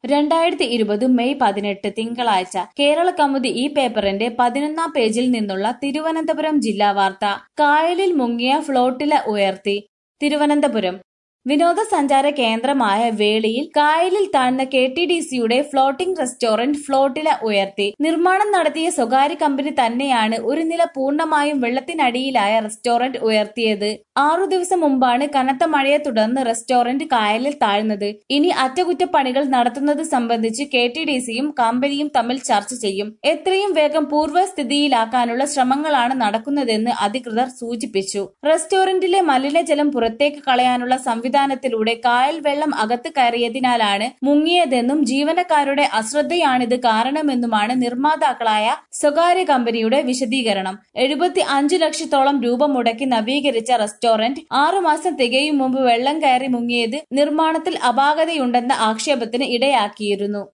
രണ്ടായിരത്തി ഇരുപത് മെയ് പതിനെട്ട് തിങ്കളാഴ്ച കേരള കൗമുദി ഈ പേപ്പറിന്റെ പതിനൊന്നാം പേജിൽ നിന്നുള്ള തിരുവനന്തപുരം ജില്ലാ വാർത്ത കായലിൽ മുങ്ങിയ ഫ്ലോട്ടില ഉയർത്തി തിരുവനന്തപുരം വിനോദസഞ്ചാര കേന്ദ്രമായ വേളിയിൽ കായലിൽ താഴ്ന്ന കെ ടി ഡി സിയുടെ ഫ്ലോട്ടിംഗ് റെസ്റ്റോറന്റ് ഫ്ലോട്ടില ഉയർത്തി നിർമ്മാണം നടത്തിയ സ്വകാര്യ കമ്പനി തന്നെയാണ് ഒരു നില പൂർണ്ണമായും വെള്ളത്തിനടിയിലായ റെസ്റ്റോറന്റ് ഉയർത്തിയത് ആറു ദിവസം മുമ്പാണ് കനത്ത മഴയെ തുടർന്ന് റെസ്റ്റോറന്റ് കായലിൽ താഴ്ന്നത് ഇനി അറ്റകുറ്റപ്പണികൾ നടത്തുന്നത് സംബന്ധിച്ച് കെ ടി ഡി സിയും കമ്പനിയും തമ്മിൽ ചർച്ച ചെയ്യും എത്രയും വേഗം പൂർവ്വസ്ഥിതിയിലാക്കാനുള്ള ശ്രമങ്ങളാണ് നടക്കുന്നതെന്ന് അധികൃതർ സൂചിപ്പിച്ചു റെസ്റ്റോറന്റിലെ മലിനജലം പുറത്തേക്ക് കളയാനുള്ള സംവിധാനത്തിലൂടെ കായൽ വെള്ളം അകത്ത് കയറിയതിനാലാണ് മുങ്ങിയതെന്നും ജീവനക്കാരുടെ അശ്രദ്ധയാണിത് കാരണമെന്നുമാണ് നിർമ്മാതാക്കളായ സ്വകാര്യ കമ്പനിയുടെ വിശദീകരണം എഴുപത്തി അഞ്ചു ലക്ഷത്തോളം രൂപ മുടക്കി നവീകരിച്ച റെസ്റ്റോറന്റ് ആറുമാസം തികയും മുമ്പ് വെള്ളം കയറി മുങ്ങിയത് നിർമ്മാണത്തിൽ അപാകതയുണ്ടെന്ന ആക്ഷേപത്തിന് ഇടയാക്കിയിരുന്നു